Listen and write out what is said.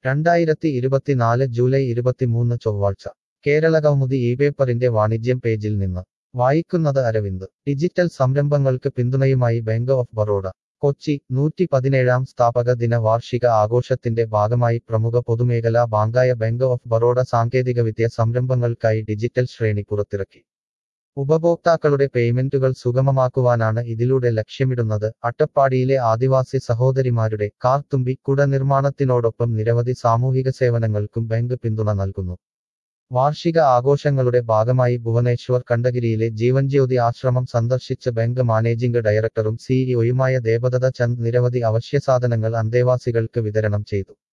രണ്ടായിരത്തി ഇരുപത്തിനാല് ജൂലൈ ഇരുപത്തിമൂന്ന് ചൊവ്വാഴ്ച കേരള കൗമുദി ഈ പേപ്പറിന്റെ വാണിജ്യം പേജിൽ നിന്ന് വായിക്കുന്നത് അരവിന്ദ് ഡിജിറ്റൽ സംരംഭങ്ങൾക്ക് പിന്തുണയുമായി ബാങ്ക് ഓഫ് ബറോഡ കൊച്ചി നൂറ്റി പതിനേഴാം സ്ഥാപക ദിന വാർഷിക ആഘോഷത്തിന്റെ ഭാഗമായി പ്രമുഖ പൊതുമേഖലാ ബാങ്കായ ബാങ്ക് ഓഫ് ബറോഡ സാങ്കേതികവിദ്യ സംരംഭങ്ങൾക്കായി ഡിജിറ്റൽ ശ്രേണി പുറത്തിറക്കി ഉപഭോക്താക്കളുടെ പേയ്മെന്റുകൾ സുഗമമാക്കുവാനാണ് ഇതിലൂടെ ലക്ഷ്യമിടുന്നത് അട്ടപ്പാടിയിലെ ആദിവാസി സഹോദരിമാരുടെ കാർത്തുമ്പി കുട നിർമ്മാണത്തിനോടൊപ്പം നിരവധി സാമൂഹിക സേവനങ്ങൾക്കും ബാങ്ക് പിന്തുണ നൽകുന്നു വാർഷിക ആഘോഷങ്ങളുടെ ഭാഗമായി ഭുവനേശ്വർ കണ്ടഗിരിയിലെ ജീവൻജ്യോതി ആശ്രമം സന്ദർശിച്ച ബാങ്ക് മാനേജിംഗ് ഡയറക്ടറും സിഇഒയുമായ ദേവദത്ത ചന്ദ് നിരവധി അവശ്യസാധനങ്ങൾ അന്തേവാസികൾക്ക് വിതരണം ചെയ്തു